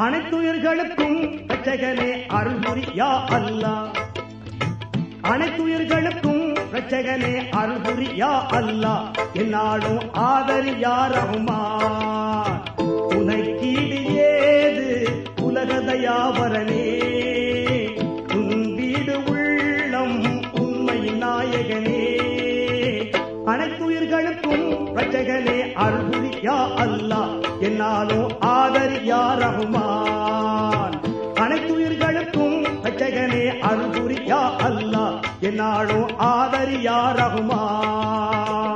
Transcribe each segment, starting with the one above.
அனைத்துயிர்களுக்கும் ரட்சகனே அருள்புரி யா அல்லா அனைத்துயிர்களுக்கும் ரட்சகனே அருள்புரி யா அல்லா என்னாலும் ஆதரி யா ரஹ்மான் உனக்கீடு ஏது உலகதயாவரனே உன் வீடு உள்ளம் உண்மை நாயகனே அனைத்துயிர்களுக்கும் ரட்சகனே அருள்புரி யா அல்லா என்னாலும் ஆதரி யா ரஹ்மான் அனைத்துயிர்களுக்கும் ரட்சகனே அருள்புரி யா அல்லா என்னாலும் ஆதரி யா ரஹ்மான்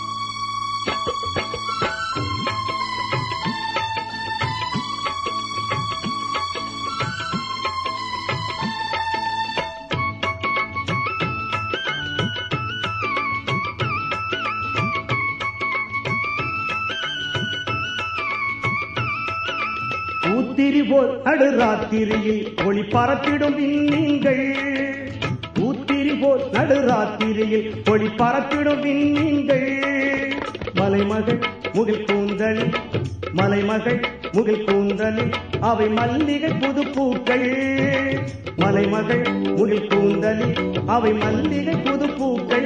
ஊத்திரி போல் நடுராத்திரியில் ஒளி பரப்பிடும் விண்மீன்கள் ஊத்திரி போல் நடுராத்திரியில் ஒளி பரப்பிடும் விண்மீன்கள் மலைமகள் முகில் கூந்தலில் மலைமகள் முகில் கூந்தலில் அவை மல்லிகை புது பூக்கள் மலைமகள் முகில் கூந்தலில் அவை மல்லிகை புது பூக்கள்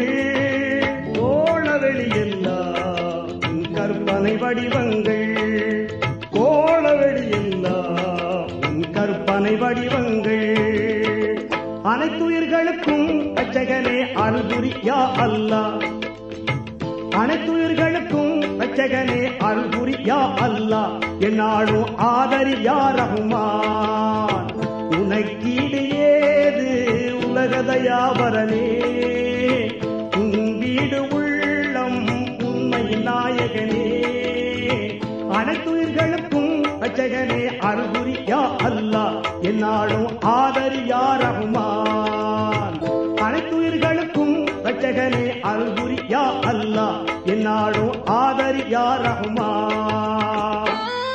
கோளவெளியெல்லாம் உன் கற்பனை வடிவங்கள் கோளவெளியெல்லாம் உன் கற்பனை வடிவங்கள் அனைத்துயிர்களுக்கும் ரட்சகனே அருள்புரி யா அல்லா அனைத்துயிர்களுக்கும் ரட்சகனே அருள்புரி யா அல்லா என்னாலும் ஆதரி யா ரஹ்மான் உனக்கீடு ஏது உலகதயாவரனே உன் வீடு உள்ளம் உண்மை நாயகனே அனைத்துயிர்களுக்கும் ரட்சகனே அருள்புரி யா அல்லா என்னாலும் ஆதரி யா ரஹ்மான் அனைத்துயிர்களுக்கும் ரட்சகனே அருள்புரி யா அல்லா என்னாலும் ஆதரி யா ரஹ்மான்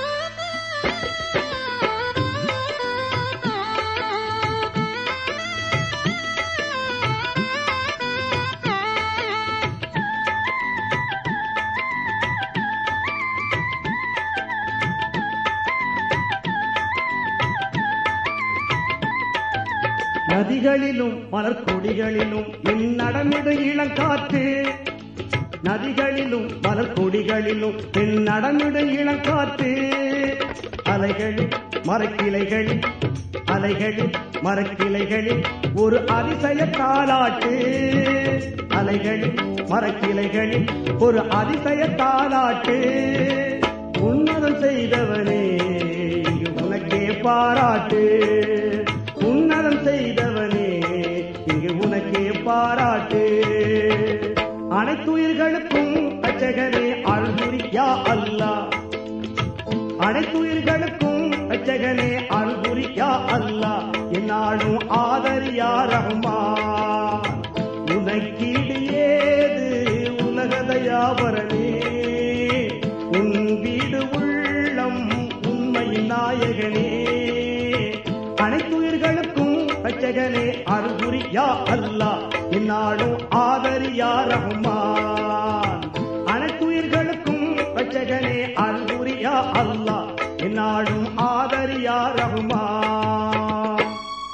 நதிகளிலும் மலர் கொடிகளிலும் என் நடமிடு இளங்காற்று நதிகளிலும் மலர் கொடிகளிலும் என் நடமிடு இளங்காற்று அலைகளில் மரக்கிளைகளில் அலைகளில் மரக்கிளைகளில் ஒரு அதிசய தாலாட்டு அலைகளில் மரக்கிளைகளில் ஒரு அதிசய தாலாட்டு உன்னதம் செய்தவனே இங்கு உனக்கே பாராட்டு உன்னதம் செய்தவனே இங்கு உனக்கே பாராட்டு அனைத்துயிர்களுக்கும் ரட்சகனே அருள்புரி யா அல்லா அனைத்துயிர்களுக்கும் ரட்சகனே அருள்புரி யா அல்லா என்னாலும் ஆதரி யா ரஹ்மான் உனக்கீடு ஏது உலகதயாவரனே உன் வீடு உள்ளம் உண்மை நாயகனே அனைத்துயிர்களுக்கும் ரட்சகனே அருள்புரி யா அல்லா என்னாலும் ஆதரி யா ரஹ்மான் அனைத்துயிர்களுக்கும் ரட்சகனே அருள்புரி யா அல்லா என்னாலும் ஆதரி யா ரஹ்மான்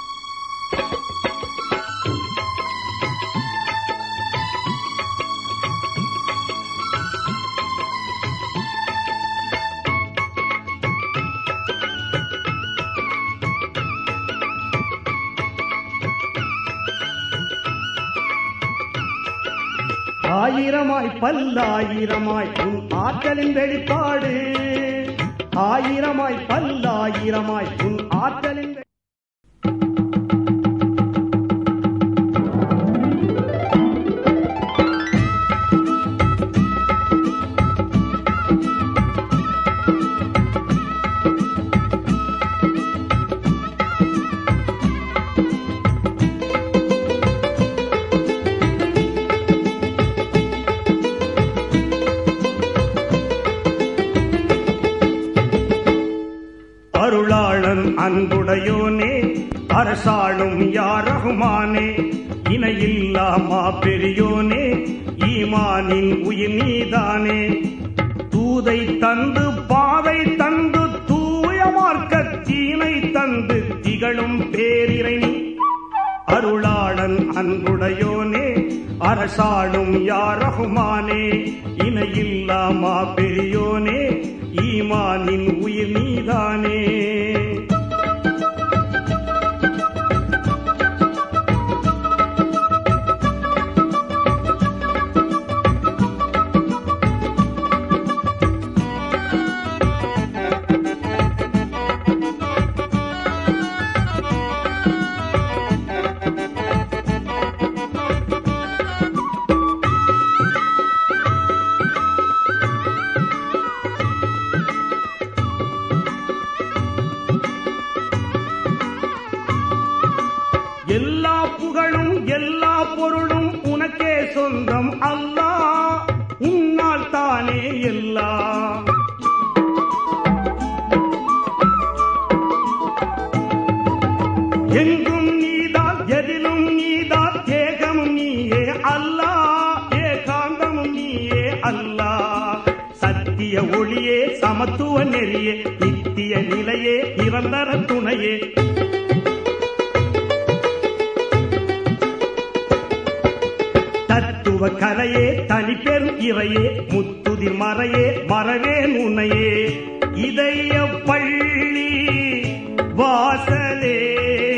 ஆயிரமாய் பல்லாயிரமாய் உன் ஆற்றலின் வெளிப்பாடு ஆயிரமாய் பல்லாயிரமாய் உன் ஆற்றலின் வெளி- அருளாளன் அன்புடையோனே அரசாளும் யார் ரஹ்மானே இணையில்லா மா பெரியோனே ஈமானின் உயிர் நீதானே தூதை தந்து பாதை தந்து தூய மார்க்கத்தீ திகழும் பேரிரை அருளாளன் அன்புடையோனே அரசாளும் யாரகுமானே இணையில்லாமா பெரியோனே ஈமானின் உயிர் நீதானே எல்லா புகழும் எல்லா பொருளும் உனக்கே சொந்தம் அல்லாஹ் உன்னால் தானே எல்லாம் எங்கும் நீதான் எதிலும் நீதான் ஏகமும் நீயே அல்லாஹ் ஏகாந்தமும் நீயே அல்லாஹ் சத்திய ஒளியே சமத்துவ நெறியே நித்திய நிலையே நிரந்தர துணையே தத்துவ கலையே தனிப்பெரும் இறையே முத்துதிர் மறையே மறவேன் உன்னையே இதய பள்ளி வாசலே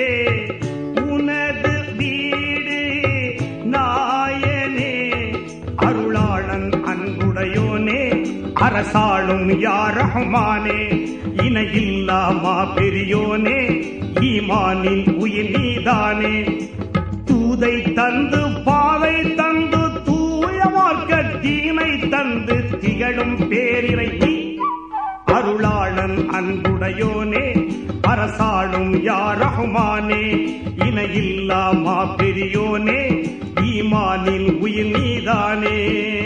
உனது வீடு நாயனே அருளாளன் அன்புடையோனே அரசாளும் யாரஹ்மானே இணையில்லாமா பெரியோனே ஈமானின் உயிர் நீதானே தூதை தந்து பாதை தந்து தூய மார்க்க தீனை தந்து திகழும் பேரிரை நீ அருளாளன் அன்புடையோனே அரசாளும் யாரகுமானே இணையில்லாமா பெரியோனே ஈமானின் உயிர் நீதானே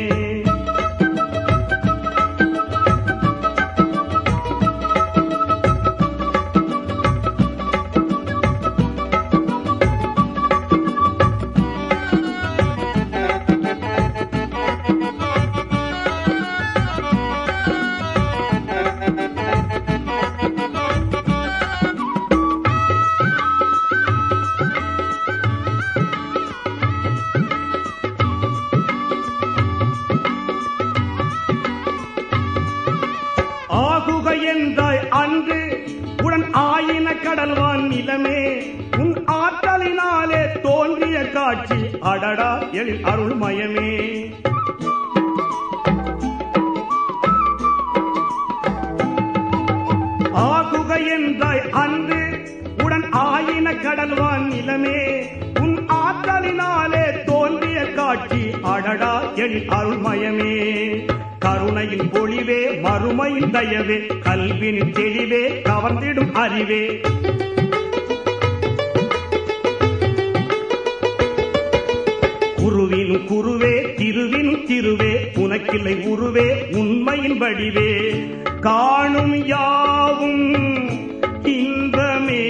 ஆகுக என்றாய் அன்று உடன் ஆயின கடல்வான் நிலமே உன் ஆற்றலினாலே தோன்றிய காட்சி அடடா எழில் அருள்மயமே ஆகுக என்றாய் அன்று உடன் ஆயின கடல்வான் நிலமே உன் ஆற்றலினாலே தோன்றிய காட்சி அடடா எழில் அருள்மயமே கருணையின் பொழிவே மறுமையின் தயவே கல்வின் தெளிவே கவர்ந்திடும் அறிவே குருவின் குருவே திருவின் திருவே உனக்கில்லை உருவே உண்மையின் வடிவே காணும் யாவும் இன்பமே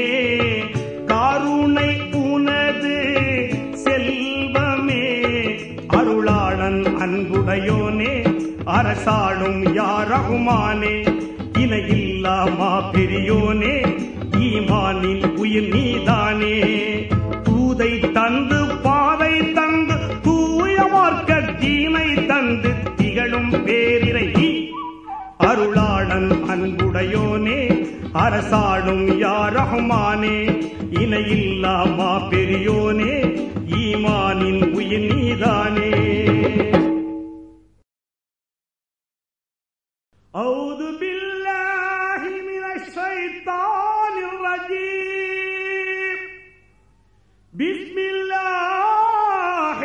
கருணை உனது செல்வமே அருளாளன் அன்புடையோனே அரசாளும் யாரகுமானே இணையில்லாமா பெரியோனே ஈமானின் உயிர் நீதானே தூதை தந்து பாதை தந்து தூய மார்க்க தீனை தந்து திகழும் பேரிரை நீ அருளாளன் அன்புடையோனே அரசாளும் யாரகுமானே இணையில்லாமா பெரியோனே ஈமானின் உயிர் நீதானே أعوذ بالله من الشيطان الرجيم بسم الله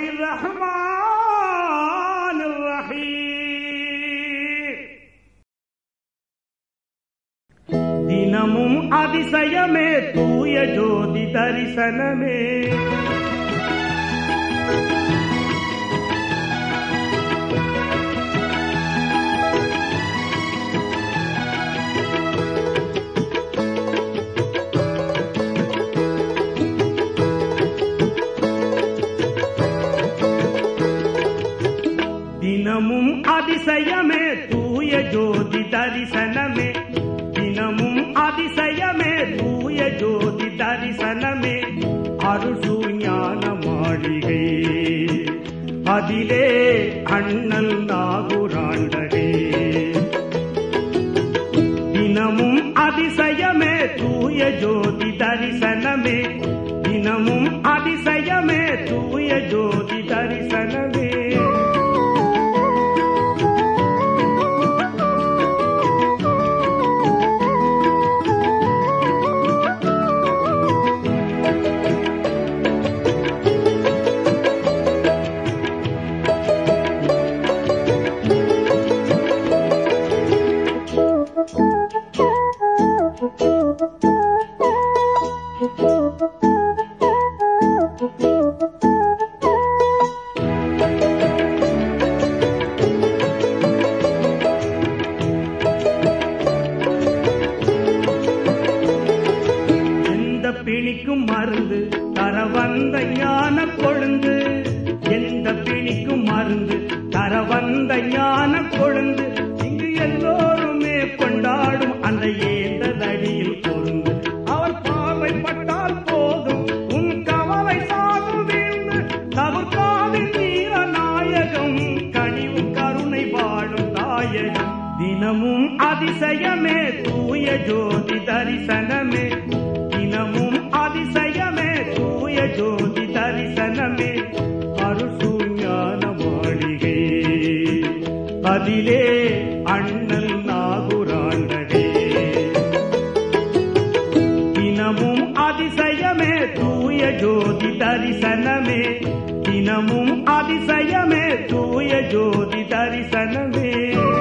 الرحمن الرحيم தினமும் அதிசயமே தூய ஜோதி தரிசனமே தினமும் அதிசயமே தூய ஜோதி தரிசனமே தினமும் அதிசயமே தூய ஜோதி அருசூர் ஞான மாளிகை அதிலே அண்ணல் நாகுராண்டகே தினமும் அதிசயமே தூய ஜோதி தரிசனமே தினமும் அதிசயமே தூய ஜோதி தரிசனமே எந்த பிணிக்கும் மருந்து தர வந்த ஞான கொழுந்து எந்த பிணிக்கும் மருந்து தர வந்த ஞான கொழுந்து இங்கு எல்லோருமே கொண்டாடும் அந்த ஏந்த தடியில் பொருந்து அவர் பார்வைப்பட்டால் போதும் உன் கவலை சாகும் வீழ்ந்து தவிர்க்காதில் வீர நாயகம் கனிவும் கருணை வாழும் தாயகம் தினமும் அதிசயமே தூய ஜோதி தரிசனமே தினமும் அதிசயமே தூய ஜோதி தரிசனமே அருசூர் ஞான மாளிகை அதிலே அண்ணல் நாகுராண்டகே தினமும் அதிசயமே தூய ஜோதி தரிசனமே தினமும் அதிசயமே தூய ஜோதி தரிசனமே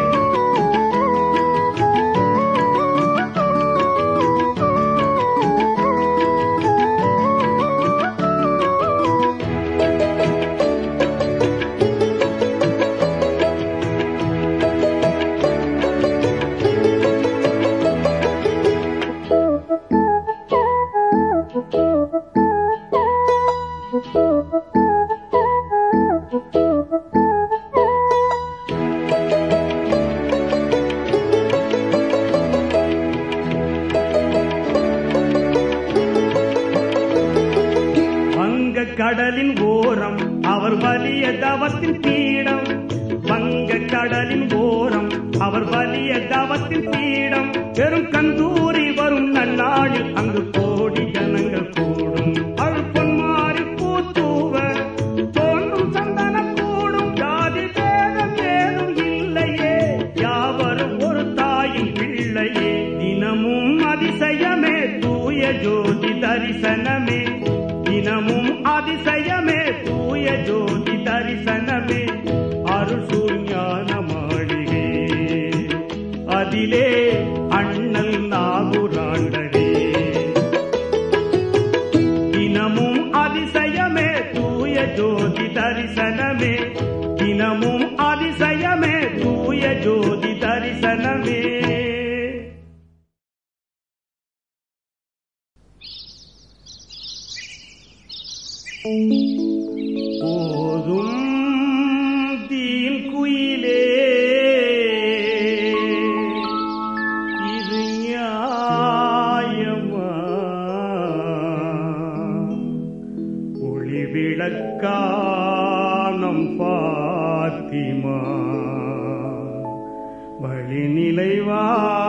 வங்க கடலின் ஓரம் அவர் வலிய தவத்தின் பீடம் வங்க கடலின் ஓரம் அவர் வலிய தவத்தின் பீடம் பெரும் கந்தூரி வரும் நன்னாளில் அங்கு கோடி ஜனங்கள் கூடும் அழுப்பன் மாறி பூத்தூவ தோன்றும் சந்தன கூடும் ஜாதி பேதம் ஏதும் இல்லையே யாவரும் ஒரு தாயின் பிள்ளையே தினமும் அதிசயமே தூய ஜோதி தரிசனமே தினமும் அதிசயமே தூய ஜோதி தரிசனமே அருசூர் ஞான மாளிகை அதிலே அண்ணல் நாகுராண்டகே தினமும் அதிசயமே தூய ஜோதி தரிசனமே தினமும் அதிசயமே தூய ஜோதி தரிசனமே போதும் தீன் குயிலே இது நியாயமா ஒளி விளக்கானம் பாத்திமா வழி நிலைவா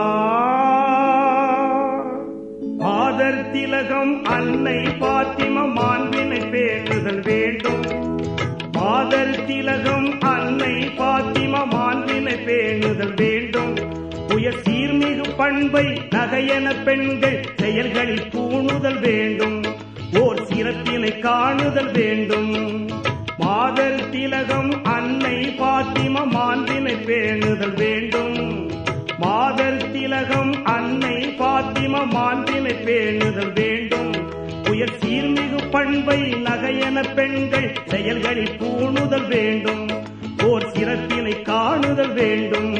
ஆதர் திலகம் அன்னை பாத்திம மாண்பினை பேணுதல் வேண்டும் ஆதர் திலகம் அன்னை பாத்திம மாண்பினை பேணுதல் வேண்டும் உயர் சீர்மிகு பண்பை நகையென பெண்கள் செயல்களில் பூணுதல் வேண்டும் ஓர் சிரத்தினை காணுதல் வேண்டும் மாதர் திலகம் அன்னை பாத்திம மாண்பினை பேணுதல் வேண்டும் மாதர் திலகம் அன்னை பாத்திம மாண்பினை பேணுதல் வேண்டும் உயர் சீர்மிகு பண்பை நகையென பெண்கள் செயல்களில் பூணுதல் வேண்டும் ஓர் சிரத்தினை காணுதல் வேண்டும்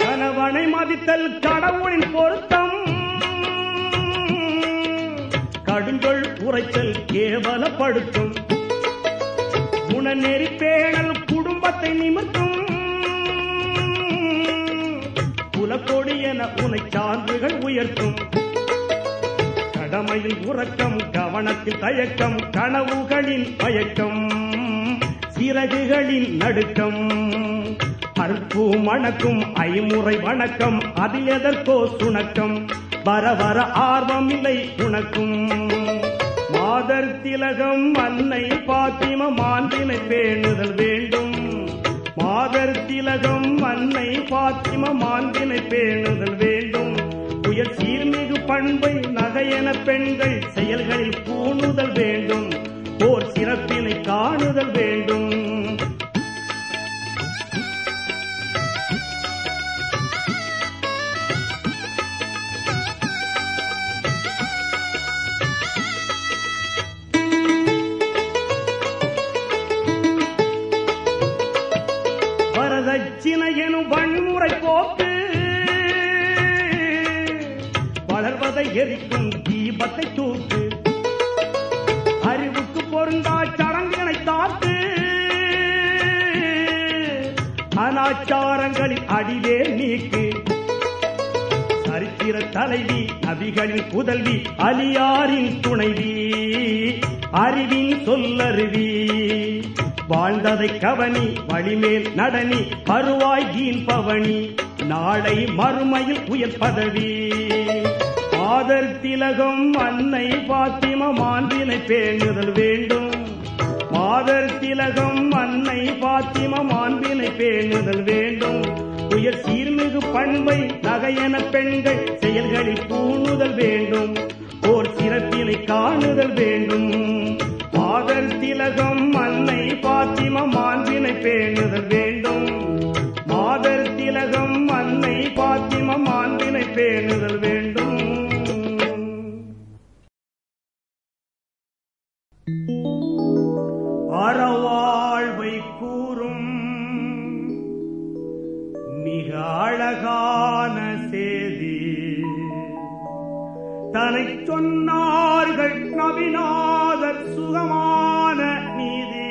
கணவனை மதித்தல் கடவுளின் பொருத்தம் பலப்படுத்தும் குணநெறி பேணல் குடும்பத்தை நிமிர்த்தும் குலக்கொடி என உனை சார்புகள் உயர்த்தும் கடமையில் உறக்கம் கவனத்தில் தயக்கம் கனவுகளின் பயக்கம் சிறகுகளின் நடுக்கம் அற்பு மணக்கும் ஐமுறை வணக்கம் அதில் எதற்கோ சுணக்கம் வர வர ஆர்வம் இல்லை உனக்கும் மாதர் திலகம் அன்னை பாத்திம மாண்பினை பேணுதல் வேண்டும் மாதர் திலகம் அன்னை பாத்திம மாண்பினை பேணுதல் வேண்டும் உயர் சீர்மிகு பண்பை நகையென பெண்கள் செயல்களில் பூணுதல் வேண்டும் ஓர் சிறப்பினை காணுதல் வேண்டும் வரதட்சிணை எனும் வன்முறை போக்கு வளர்வதை எரிக்கும் தீபத்தை தூக்கு அறிவுக்கு பொருந்தா சடங்கினை தாக்கு அனாச்சாரங்களின் அடிவே நீக்கு சரித்திர தலைவி நபிகளின் புதல்வி அலியாரின் துணைவி அறிவின் சொல்லருவி வாழ்ந்ததை கவனி வழிமேல் நடனி பருவாய் கீன் பவனி நாளை மறுமையில் உயர் பதவி ஆதர் திலகம் அன்னை பாத்திம மாண்பினை பேணுதல் வேண்டும் மாதர் திலகம் அன்னை பாத்திம மாண்பினை பேணுதல் வேண்டும் உயர் சீர்மிகு பண்பை நகையென பெண்கள் செயல்களில் பூணுதல் வேண்டும் ஓர் சிறப்பினை காணுதல் வேண்டும் மாதர் திலகம் அன்னை பாத்திம மாண்பினை பேணுதல் வேண்டும் மாதர் திலகம் அன்னை பாத்திம மாண்பினை பேணுதல் வேண்டும் அறவாழ்வை கூறும் மிக அழகான செய்தி தனை சொன்னார்கள் நபிநாதர் சுகமான நீதி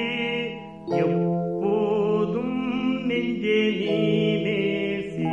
எப்போதும் நெஞ்சே நீ நேசி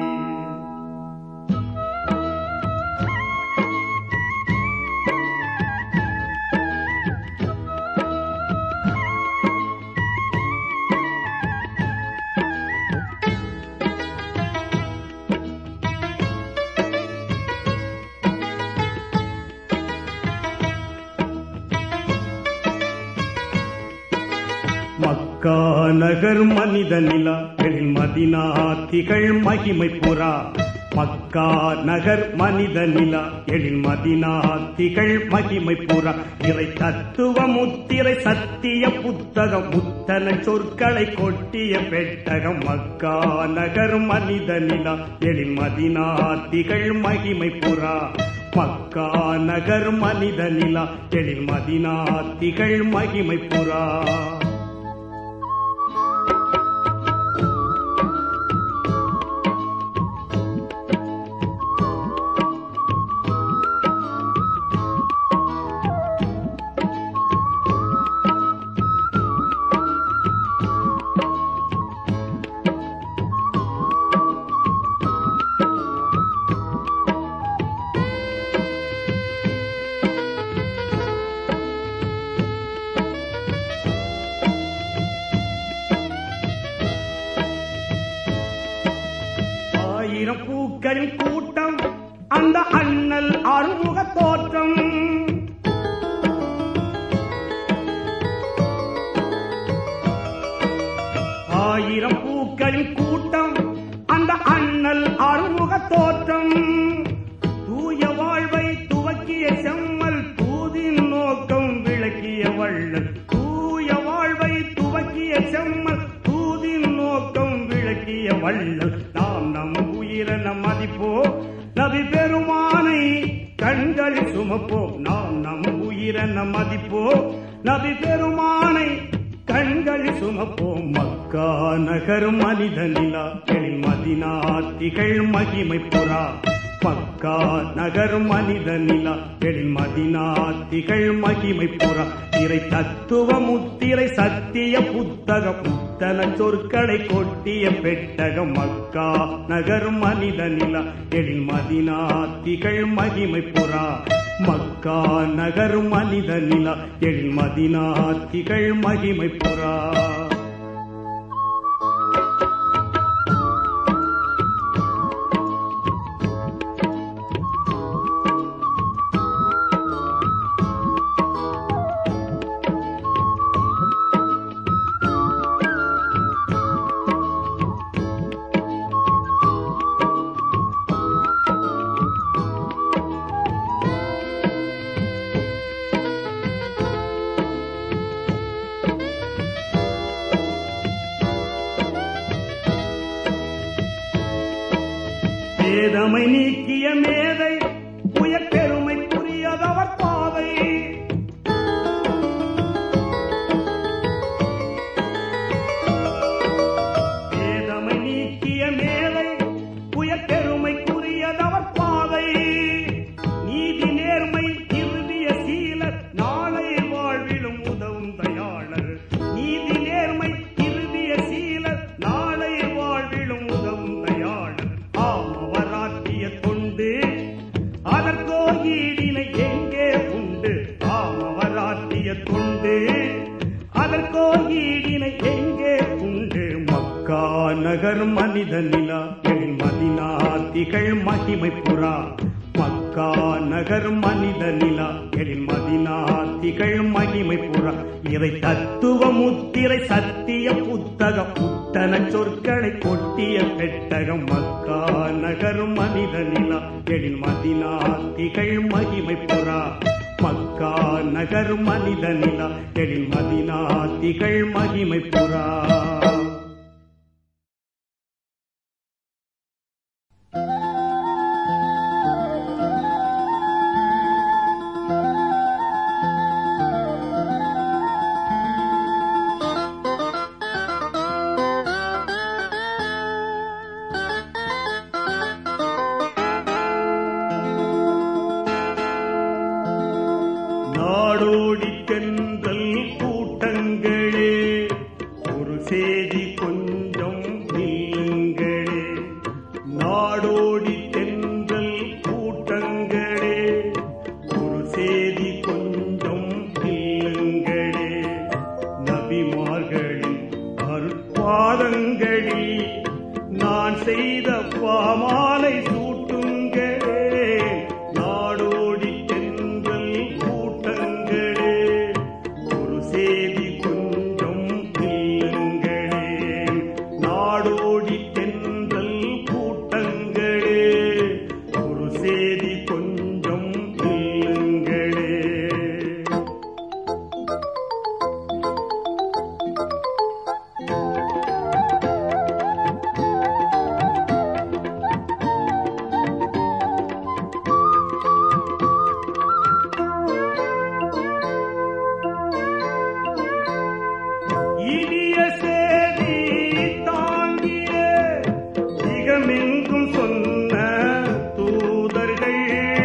மக்கா நகர் மனித நிலா எழில் மதினா திகழ் மகிமை புறா மக்கா நகர் மனித நிலா எழில் மதினா திகழ் மகிமை புறா இறை தத்துவ முத்திரை சத்திய புத்தகம் முத்தன சொற்களை கொட்டிய பெட்டகம் மக்கா நகர் மனித நிலா எழில் மதினா திகழ் மகிமை புறா மக்கா நகர் மனித நிலா எழில் மதினா திகழ் மகிமை புறா ஆயிரம் பூக்களின் கூட்டம் அந்த அண்ணல் அறுமுக தோற்றம் ஆயிரம் பூக்களின் கூட்டம் அந்த அண்ணல் அறுமுக தோற்றம் தூய வாழ்வை துவக்கிய செம்மல் தூதின் நோக்கம் விளக்கிய வள்ளல் தூய வாழ்வை துவக்கிய செம்மல் தூதின் நோக்கம் விளக்கிய வள்ளல் நாம் நம் உயிரென மதிப்போ நபி பெருமானை கண்களில் சுமப்போம் நாம் நம் உயிரென மதிப்போ நபி பெருமானை கண்களில் சுமப்போம் மக்கா நகர் மனித நிலா எழில் மதினா திகழ் மகிமை புறா மக்கா நகர் மனித நிலா எழில் மதினா திகழ் மகிமை புறா திரை தத்துவ முத்திரை சத்திய புத்தக புத்தன சொற்களை கொட்டிய பெட்டகம் மக்கா நகர் மனித நிலா எழில் மதினா திகழ் மகிமை புறா மக்கா நகர் மனித நிலா எழில் மதினா திகழ் மகிமை புறா வேதமை நீக்கிய மேதை உயர் பெருமை புரியதவர் பாதை வேதமை நீக்கிய மேதை உயர் பெருமை புரியதவர் பாதை நீதி நேர்மை இறுதிய சீலர் நாளை வாழ்விலும் உதவும் தயாளர் நீதி நேர்மை இறுதிய சீலர் நாளை வாழ்விலும் உதவும் தயாளர் ஆமவராக்கிய தொண்டு அதற்கோ ஈடினை எங்கே உண்டு ஆமவராக்கிய தொண்டு அதற்கோ ஈடினை எங்கே உண்டு மக்கா நகர் மனித நிலா எழில் மதினா திகழ் மகிமை புறா மக்கா நகர் மனித நிலா எழில் மதினா திகழ் மகிமை புறா இறை தத்துவ முத்திரை சத்திய புத்தக புத்தன சொற்களை கொட்டிய பெட்டகம் மக்கா நகர் மனித நிலா எழில் மதினா திகழ் மகிமை புறா மக்கா நகர் மனித நிலா எழில் மதினா திகழ் மகிமை புறா நாடோடி தென்றல் கூட்டங்களே ஒரு செய்தி கொஞ்சம் நில்லுங்களே நாடோடி தென்றல் கூட்டங்களே ஒரு செய்தி கொஞ்சம் நில்லுங்களே நபிமார்களின் அருட்பாதங்களில் நான் செய்த பாமாலை சூட்டுங்களே நாடோடி தென்றல் கூட்டங்களே ஒரு செய்தி கொஞ்சம் நில்லுங்களே நாடோடி தென்றல் கூட்டங்களே ஒரு செய்தி கொஞ்சம் நில்லுங்களே இனிய சேதி தாங்கிய திகமெங்கும் சொன்ன தூதர்கள்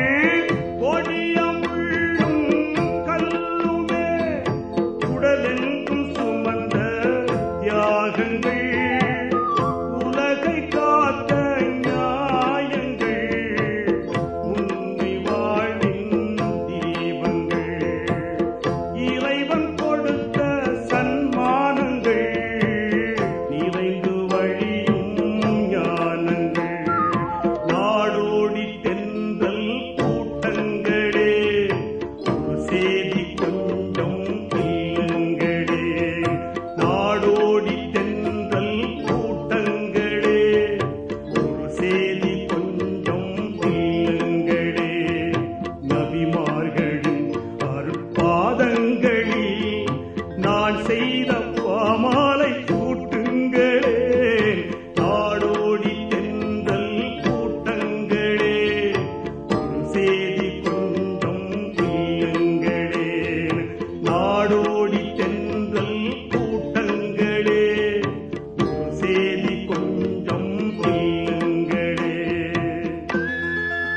கொடியமுள்ளும் கல்லுமே உடலெங்கும் சுமந்த தியாகங்கள் உலகை காத்த நியாயங்கள் உண்மை வாழ்வின் தீபங்கள் இறைவன் கொடுத்த சன்மானங்கள் நிறைந்து வழியும் ஞானங்கள் நாடோடி தென்றல் கூட்டங்களே ஒரு செய்தி கொஞ்சம் இல்லங்களே நாடோடி தென்றல் கூட்டங்களே ஒரு செய்தி கொஞ்சம் இல்லங்களே நபிமார்களின் அருட்பாதங்களில் நான் செய்த பாமாலை கூட்டுங்களே நாடோடி தென்றல் கூட்டங்களே ஒரு செய்தி கொஞ்சம் இல்லங்களே நாடோடி தென்றல் கூட்டங்களே ஒரு செய்தி கொஞ்சம் இல்லங்களே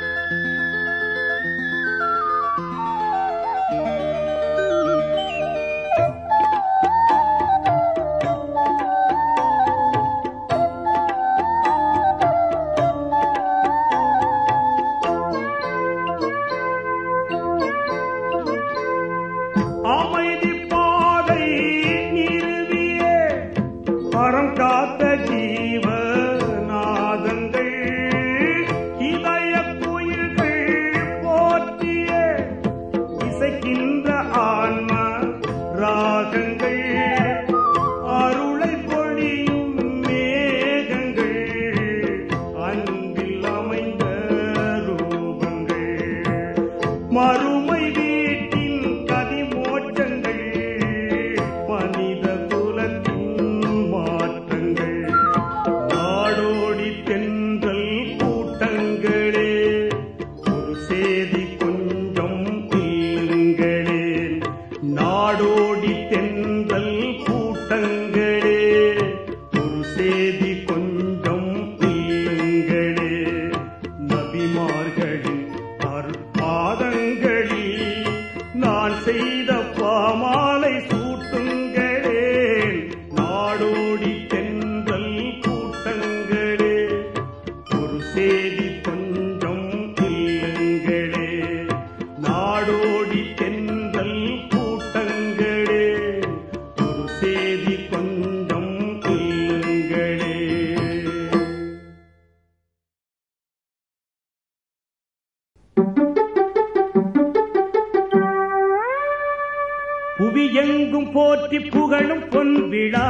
எங்கும் போற்றி புகழும் பொன் விழா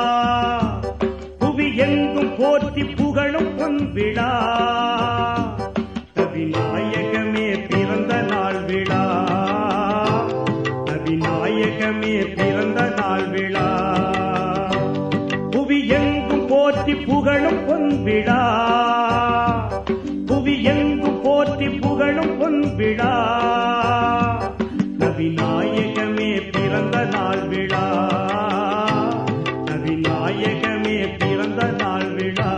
புவி எங்கும் போற்றி புகழும் பொன் விழா நபிநாயகமே பிறந்த நாள் விழா நபிநாயகமே பிறந்த நாள் விழா புவி எங்கும் போற்றி புகழும் பொன் விழா புவி எங்கும் போற்றி புகழும் பொன் விழா நபிநாயகமே பிறந்த நாள் விழா நபிநாயகமே பிறந்த நாள் விழா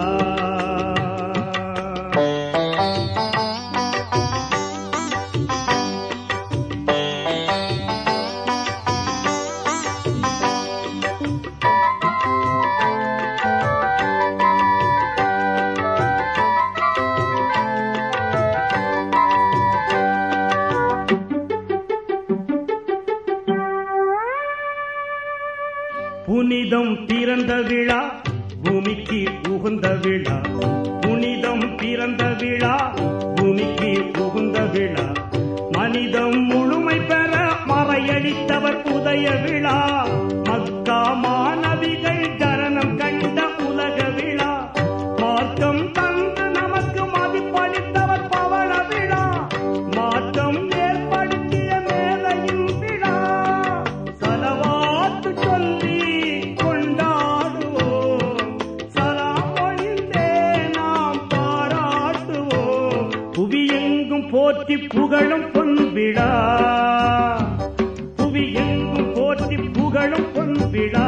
புனிதம் பிறந்த விழா பூமிக்கு உகுந்த விழா புனிதம் பிறந்த விழா பூமிக்கு உகுந்த விழா மனிதம் முழுமை பெற மறையடித்தவர் உதய விழா மக்கா மாணவிகள் ஜனனம் கண்ட உலக விழா மார்க்கம் தந்து நமக்கு மதிப்பளித்தவர் பவள விழா மாற்றம் ஏற்படுத்திய மேலையின் விழா சலவாத்து சொல்லி கொண்டாடுவோம் சலாம் ஒழிந்தே நாம் பாராட்டுவோம் புவியெங்கும் போற்றி புகழும் பொன் விழா புவியெங்கும் போற்றி புகழும் பொன் விழா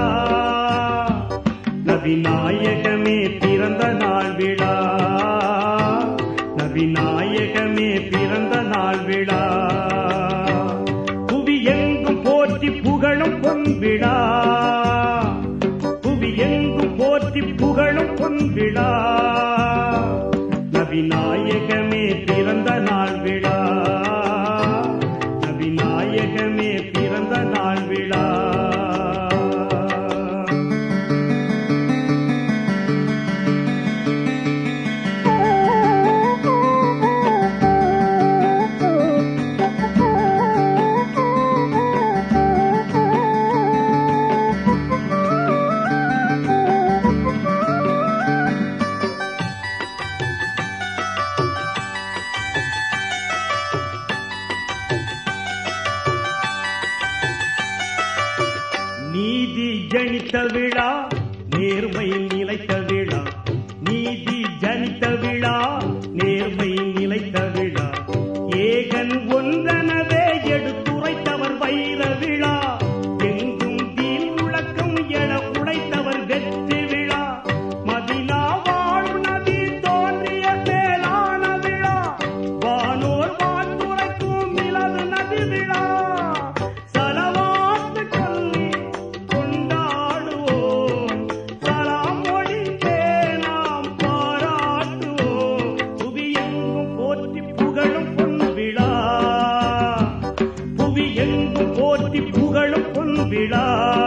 நபிநாயகமே பிறந்த நாள் விழா நபிநாயகமே பிறந்த நாள் விழா புவி எங்கும் போற்றி புகழும் பொன் விழா புவி எங்கும் போற்றி புகழும் பொன் விழா நபிநாயகமே பிறந்த நாள் விழா நபிநாயகமே பிறந்த நாள் விழா நீதி ஜனித்த விழா நேர்மை நிலைத்த விழா நீதி ஜனித்த விழா நேர்மை நிலைத்த விழா ஏகன் ஒன்றனவே எடுத்துரைத்தவர் வைர விழா எங்கும் தீன் முழக்கம் என உடைத்தவர் வெற்றி விழா மதினா வாழும் நதி தோன்றிய மேலான விழா வானோர் வாழ்த்துரைக்கும் மிளகு நதி விழா சலவாத்து சொல்லி கொண்டாடுவோம் சலாம் ஒழிந்தே நாம் பாராட்டுவோம் புவியெங்கும் போற்றி புகழும் பொன் விழா புவியெங்கும் போற்றி புகழும் பொன் விழா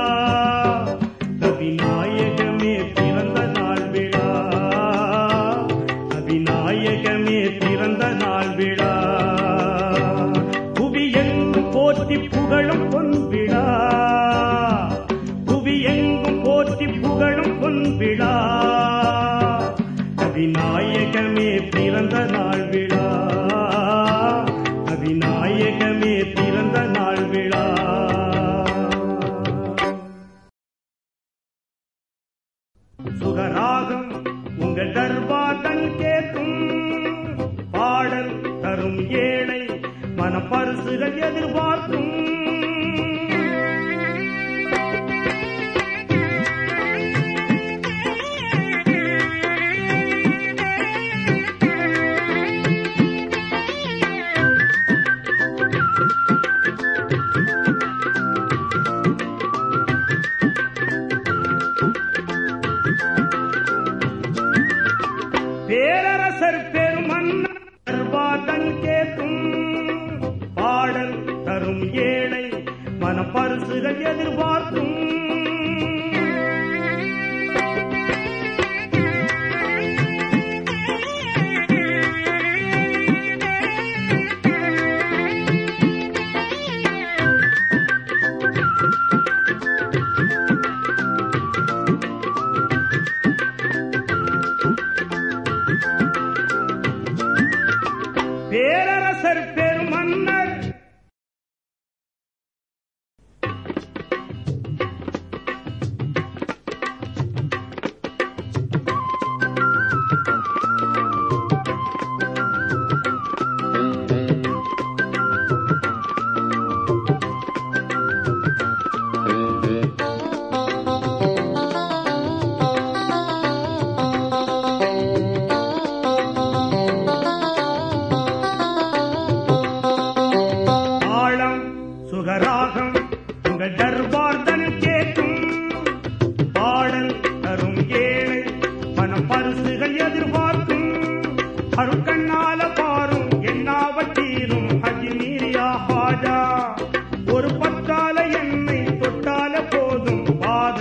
நபிநாயகமே பிறந்த நாள் விழா நபிநாயகமே பிறந்த நாள் விழா புவியெங்கும் போற்றி புகழும் பொன் விழா புவியெங்கும் போற்றி புகழும் பொன் விழா நபிநாயகமே பிறந்த நாள் விழா நபிநாயகமே பிறந்த நாள் விழா சுகராகம் உங்கள் தர்பாதன் கேட்கும் பாடல் தரும் ஏழை மனப்பரிசுகள் எதிர்பார்க்கும் பேரரசர் பெருமன்னன் தர்பாதன் கேட்கும் பாடல் தரும் ஏழை மனப்பரிசுகள் எதிர்பார்க்கும்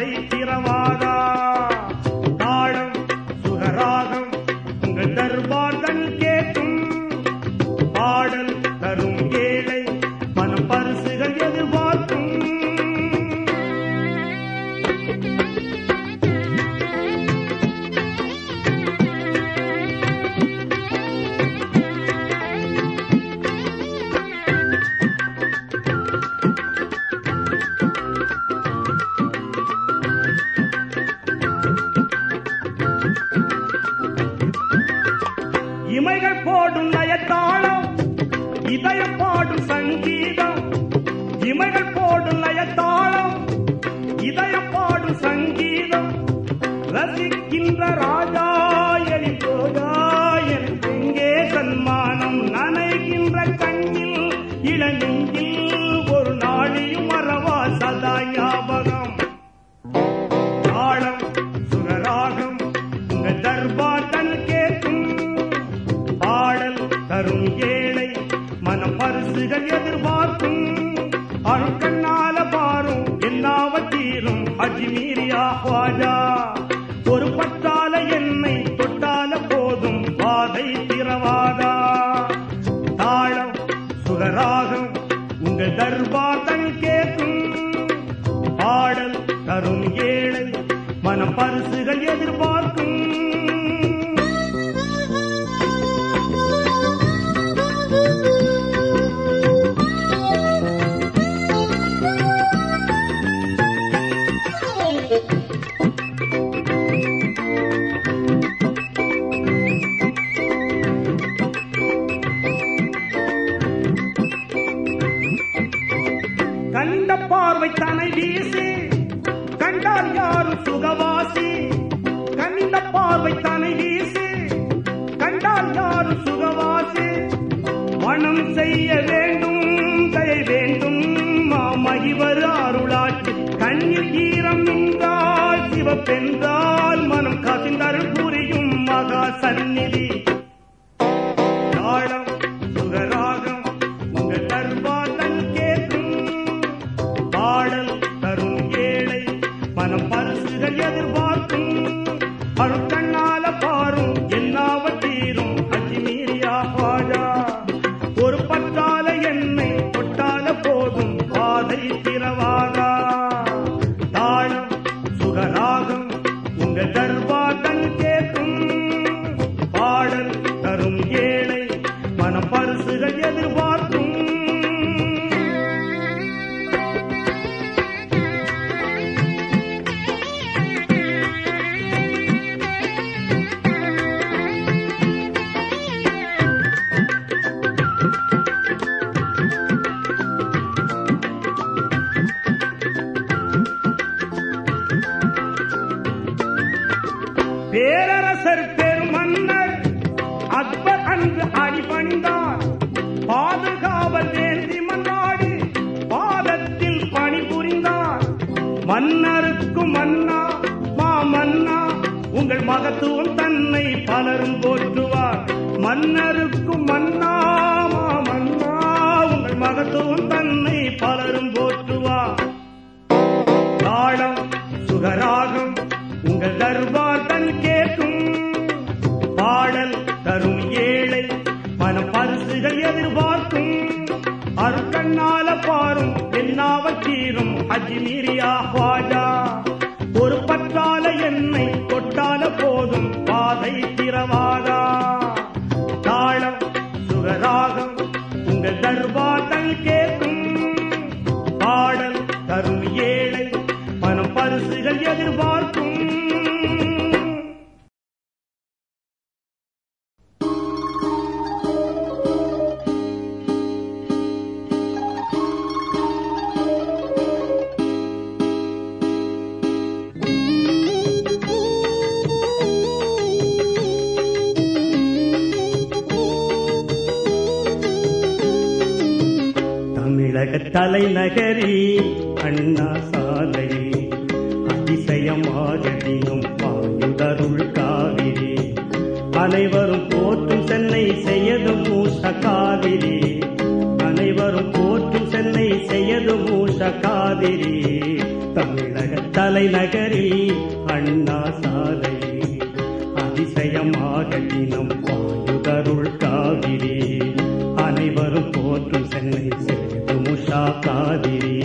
பாதை திறவாதா தாளம் சுகராகம் உங்கள் தர்பார் தன் கேட்கும் பாடல் தரும் ஏழை மனம் பரிசுகள் எதிர்பார்க்கும் இமைகள் போடும் லயத்தாளம் இதயம் பாடும் சங்கீதம் இமைகள் போடும் லயத்தாளம் இதயம் பாடும் சங்கீதம் ரசிக்கின்ற ராஜா எலி போதா எனக்கு எங்கே சன்மானம் நனைகின்ற கண்ணில் இளநெஞ்சில் ஒரு நாளையும் மறவா சதா ஞாபகம் தாளம் சுரராகம் உங்கள் தர்பார் தன் கேட்கும் பாடல் தரும் ஏழை மனம் பரிசுகள் எதிர்பார்க்கும் அருக்கண்ணால பாரும் எல்லாவற்றீரும் அஜ்மீரியா ஹ்வாஜா ஒரு பட்டால என்னை தொட்டால போதும் பாதை திறவாதா தாளம் சுகராகம் உங்கள் தர்பார் தன் கேட்கும் பாடல் தரும் ஏழை மனம் பரிசுகள் எதிர்பார்க்கும் கண்ட பார்வை தனை வீசி கண்டால் யாரும் சுகவாசி கண்ட பார்வை தனை வீசி கண்டால் யாரும் சுகவாசி மனம் செய்ய வேண்டும் தயை வேண்டும் மாமகிவர் அருளாட்சி கண்ணில் ஈரம் நின்றால் சிவப்பென்றால் மனம் கசிந்தருள் புரியும் மகா சந்நிதி தாளம் சுகராகம் உங்கள் தர்பார் தன் கேட்கும் பாடல் தரும் ஏழை மனம் பரிசுகள் எதிர்பார்க்கும் அருக்கண்ணால பாரும் எல்லாவற்றீரும் அஜ்மீரியா பாஜா ஒரு பட்டால எண்ணெய் தொட்டால போதும் பாதை திறவாதா தாளம் சுகராகம் உங்கள் தர்பார் தன் கேட்கும் பாடல் தரும் ஏழை மனம் பரிசுகள் எதிர்பார்க்கும் பேரரசர் பெருமன்னர் அக்பர் அன்று அடிபணிந்தார் பாதுகாவல் வேண்டி மன்னாடி பாதத்தில் பணிபுரிந்தார் மன்னருக்கும் மன்னா மா மன்னா உங்கள் மகத்துவம் தன்னை பலரும் போற்றுவார் மன்னருக்கும் மன்னா மா மன்னா உங்கள் மகத்துவம் தன்னை பலரும் போற்றுவார் தாளம் சுகராகம் உங்கள் தர்பார் தன் கேட்கும் பாடல் தரும் ஏழை மனம் பரிசுகள் எதிர்பார்க்கும் அருக்கண்ணால பாரும் எல்லாவற்றீரும் அஜ்மீரியா ஹ்வாஜா ஒரு பற்றால என்னை தொட்டால போதும் பாதை திறவாதா தாளம் சுகராகம் உங்கள் தர்பார் தன் கேட்கும் பாடல் தரும் ஏழை மனம் பரிசுகள் எதிர்பார்க்கும் தமிழக தலைநகரில் அண்ணா சாலையில் அதிசயமாக தினம் பாயுதருள் காவிரி அனைவரும் போற்றும் சென்னை செய்யது மூச காவிரி அனைவரும் போற்றும் சென்னை செய்யது மூச காவிரி தமிழக தலைநகரில் அண்ணா சாலையில் அதிசயமாக தினம் பாயுதருள் காவிரி அனைவரும் போற்றும் சென்னை சேது முஷா காவிரி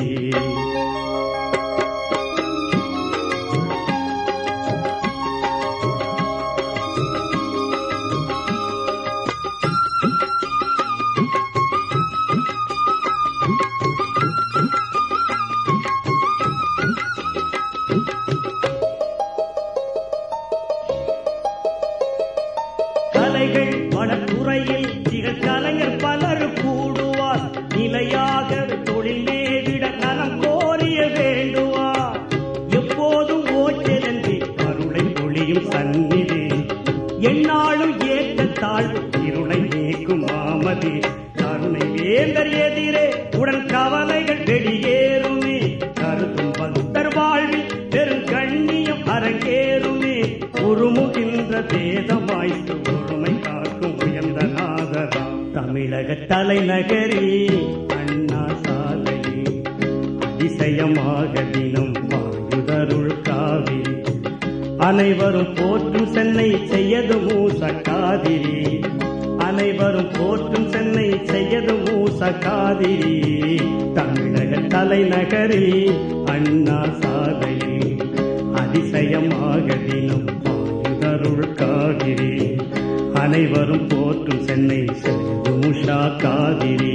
கலைகள் வடத்துறையில் திகழ் கலைஞர் பலர் கூடுவார் நிலையாக தொழில் மேவிட நலம் கோரிய வேண்டுவார் எப்போதும் ஓச்சலன்றி அருளை பொழியும் சந்நிதி எந்நாளும் ஏற்ற தாழ்வு இருளை நீக்கும் மாமதி கருணை வேந்தர் எதிரே உடன் கவலைகள் வெளியேறுமே கருத்தும் பக்தர் வாழ்வில் பெரும் கண்ணியம் அரங்கேறுமே உருமுகின்ற வேதமாய்த்து ஒருமை காக்கும் உயர்ந்த நாதரா தமிழக தலைநகரில் அண்ணா சாலையில் அதிசயமாக தினம் வாயுதருள் காவிரி அனைவரும் போற்றும் சென்னை செய்யது மூச காதிரி அனைவரும் போற்றும் சென்னை செய்யது மூச காதிரி தமிழக தலைநகரில் அண்ணா சாலையில் அதிசயமாக தினம் வாயுதருள் காவிரி அனைவரும் போற்றும் சென்னை செய்யது முஷா காதிரி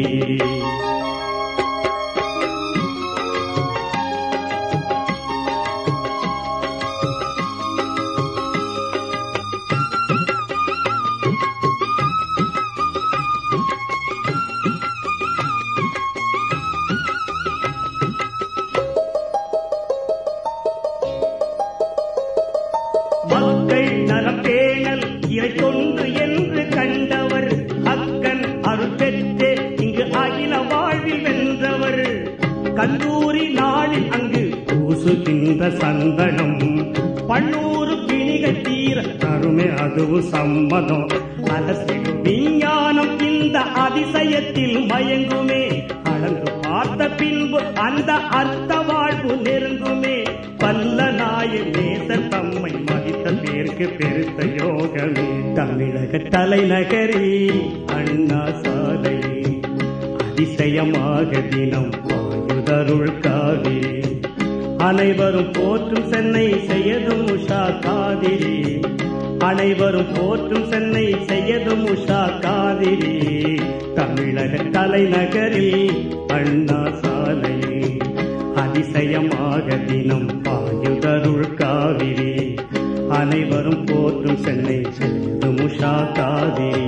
மக்கள் நலப்பேணல் இறை தொன்று என்று கண்டவர் அக்கன் அருட்பெற்றே இங்கு அகில வாழ்வில் வென்றவர் கல்லூரி நாளில் அங்கு பூசுகின்ற சந்தனம் பன்னூறு பிணிகள் தீர தருமே அதுவும் சம்மதம் அரசியல் விஞ்ஞானம் இந்த அதிசயத்தில் மயங்குமே அளந்து பார்த்த பின்பு அந்த அர்த்த வாழ்வு நெருங்குமே பல்ல நாய நேசர் தம்மை மதித்த பேருக்கு பெருத்த யோகமே தமிழக தலைநகரில் அண்ணா சாலையில் அதிசயமாக தினம் வாயுதருள் காவிரி அனைவரும் போற்றும் சென்னை செய்யதும் உஷா காதிரி அனைவரும் போற்றும் சென்னை செய்யதும் உஷா காதிரி தமிழக தலைநகரில் அண்ணா சாலையில் அதிசயமாக தினம் பாயுதருள் காவிரி அனைவரும் போற்றும் சென்னை செய்யதும் உஷா காதிரி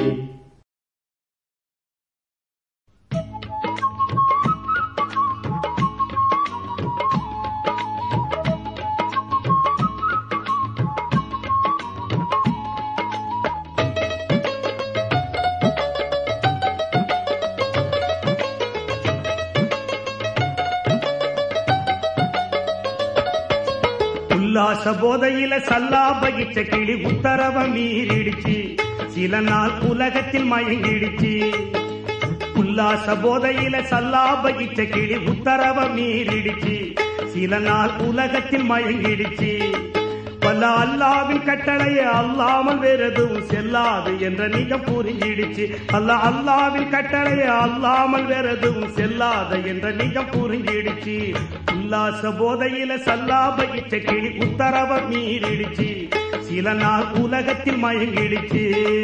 உல்லாச போதையில சல்லா பகிச்ச கிளி உத்தரவ மீறிடுச்சு சில நாள் உலகத்தில் மயங்கிடுச்சு உல்லாச போதையில சல்லா பகிச்ச கிளி உத்தரவ மீறிடுச்சு சில நாள் உலகத்தில் மயங்கிடுச்சு பல அல்லாவின் கட்டளையை அல்லாமல் வேறெதுவும் செல்லாது என்ற நிஜம் புரிஞ்சிடுச்சு அல்ல அல்லாவின் கட்டளையை அல்லாமல் வேறெதுவும் செல்லாத என்ற நிஜம் புரிஞ்சிடுச்சு உல்லாச போதையில சல்லா பகிச்ச கிளி உத்தரவ மீறிடுச்சு சில நாள் உலகத்தில் மயங்கிடுச்சு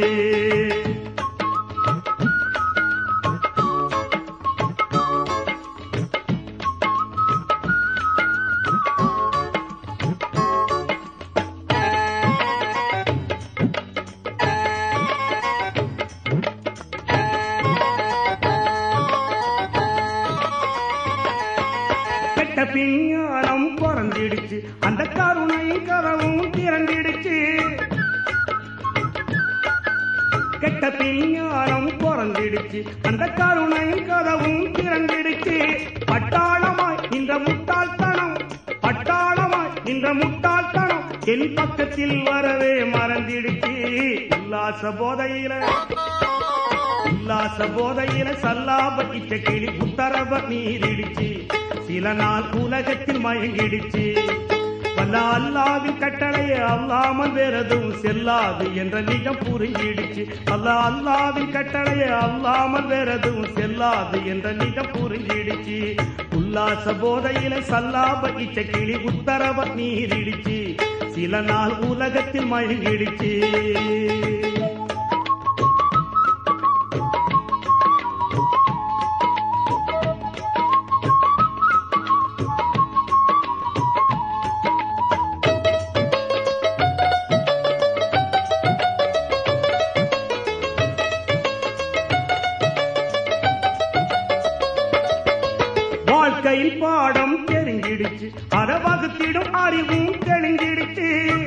கெட்ட பிஞ்ஞானம் பிறந்திடுச்சு அந்த கருணையின் கதவும் திறந்திடுச்சு கெட்ட பிஞ்ஞானம் பிறந்திடுச்சு அந்த கருணையின் கதவும் திறந்திடுச்சு பட்டாளமாய் இந்த முட்டாள்தனம் பட்டாளமாய் இந்த முட்டாள்தனம் என் பக்கத்தில் வரவே மறந்திடுச்சு உல்லாச போதையில உல்லாச போதையில சல்லாப கிட்ட கிளி உத்தரவ மீறிடுச்சு சில நாள் உலகத்தில் மயங்கிடுச்சு வல்ல அல்லாவின் கட்டளையை அல்லாமல் வேறதும் செல்லாது என்ற நிஜம் புரிஞ்சிடுச்சு அல்ல அல்லாவின் கட்டளையை அல்லாமல் வேறதும் செல்லாது என்ற நிஜம் புரிஞ்சிடுச்சு உல்லாச போதையில சல்லாப இச்ச கிளி உத்தரவ நீரிடுச்சு சில நாள் உலகத்தில் மயங்கிடுச்சு வாழ்க்கையில் பாடம் தெரிஞ்சிடுச்சு அத வகுத்திடும் அறிவும் தெளிஞ்சிடுச்சு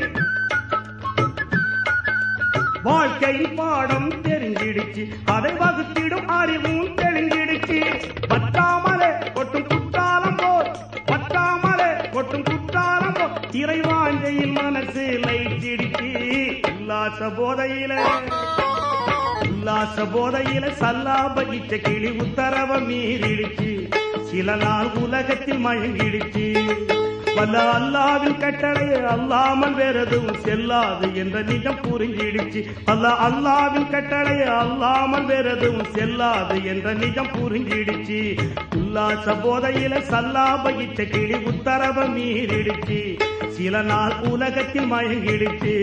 வாழ்க்கையில் பாடம் தெரிஞ்சிடுச்சு அதை வகுத்திடும் அறிவும் தெளிஞ்சிடுச்சு பற்றாமலே கொட்டும் குற்றாலம் போல் பற்றாமலே கொட்டும் குற்றாலம் போல் இறைவாஞ்சையில் மனசு லைச்சிடுச்சு உல்லாச போதையில உல்லாச போதையில சல்லா பகிச்ச கிளி உத்தரவ மீறிடுச்சு சில நாள் உலகத்தில் மயங்கிடுச்சு வல்ல அல்லாவின் கட்டளையை அல்லாமல் வேறதும் செல்லாது என்ற நிஜம் புரிஞ்சிடுச்சு அல்ல அல்லாவின் கட்டளையை அல்லாமல் வேறதும் செல்லாது என்ற நிஜம் புரிஞ்சிடுச்சு உல்லாச போதையில சல்லா பகிச்ச கிளி உத்தரவ மீறிடுச்சு சில நாள் உலகத்தில் மயங்கிடுச்சு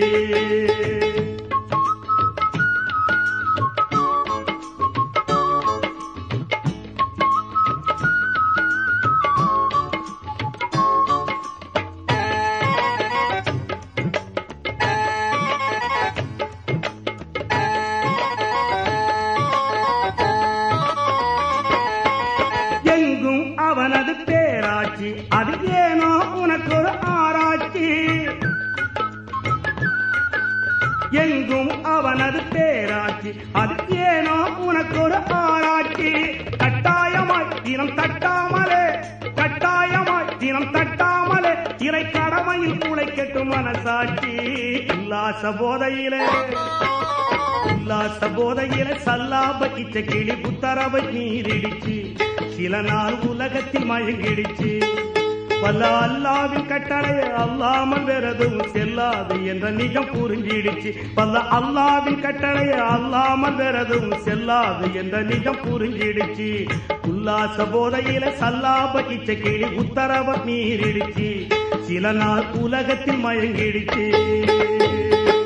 எங்கும் அவனது பேராட்சி அது ஏனோ உனக்கு ஒரு ஆராய்ச்சி எங்கும் அவனது பேராட்சி அது ஏனோ உனக்கு ஒரு ஆராய்ச்சி கட்டாயமாய் தினம் தட்டாமலே கட்டாயமாய் தினம் தட்டாமலே இறை கடமையில் உழைக்கட்டும் மனசாட்சி உல்லாச போதையிலே உல்லாச போதையில சல்லாப இச்ச கிளி புத்தரவை நீரிடிச்சு சில நாள் உலகத்தில் மயங்கிடுச்சு பல அல்லாவின் கட்டளையை அல்லாமல் வேறதும் செல்லாது என்ற நிஜம் புரிஞ்சிடுச்சு பல அல்லாவின் கட்டளையை அல்லாமல் வேறதும் செல்லாது என்ற நிஜம் புரிஞ்சிடுச்சு உல்லாச போதையில சல்லாப இச்ச கிளி உத்தரவ மீறிடுச்சு சில நாள் உலகத்தில் மயங்கிடுச்சு